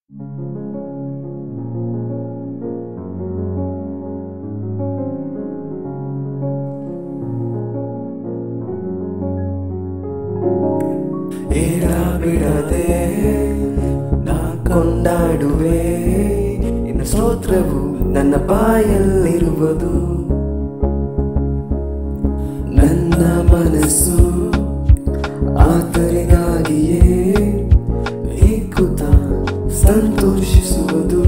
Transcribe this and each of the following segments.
ಎಡ ಬಿಡದೆ ನಾ ಕೊಂಡಾಡುವೆ ಇನ್ನು ಸ್ತೋತ್ರವು ನನ್ನ ಬಾಯಲ್ಲಿರುವುದು ನನ್ನ ಮನಸ್ಸು ಆತರಿಗಾಗಿಯೇ ಏಕುತ ಸಂತೋಷಿಸುವುದು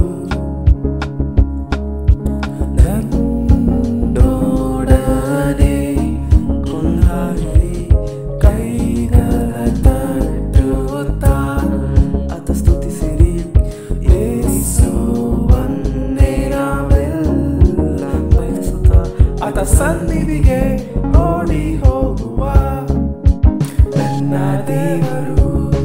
ನನ್ನೊಡನೆ ಕೊಂಡಾಡಿ ಕೈಗಳ ತಟ್ಟುತ್ತಾ ಆತ ಸ್ತುತಿಸಿರಿ ಯೇಸುವನ್ನೇ ನಾವೆಲ್ಲ ಬಯಸುತ್ತಾ ಆತ ಸನ್ನಿಧಿಗೆ ಓಡಿ ಹೋಗುವ ನನ್ನ ದೇವರು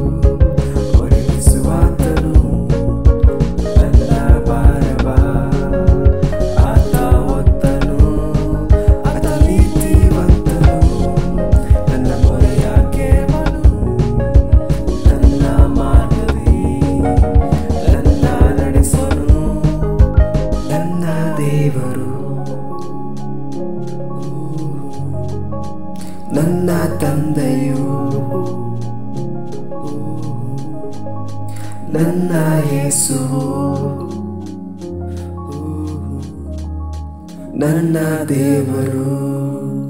ಒದಗಿಸುವಾತನು ನನ್ನ ಭಾರವ ಆತ ಹೊತ್ತನು ಆತ ನೀತಿವಂತನು ನನ್ನ ಮೊರೆಯ ಕೇವನು ನನ್ನ ಮಾನವಿ ನನ್ನ ನಡೆಸನು ನನ್ನ ದೇವರು ನನ್ನ ತಂದೆಯು ನನ್ನ ಯೇಸು ನನ್ನ ದೇವರು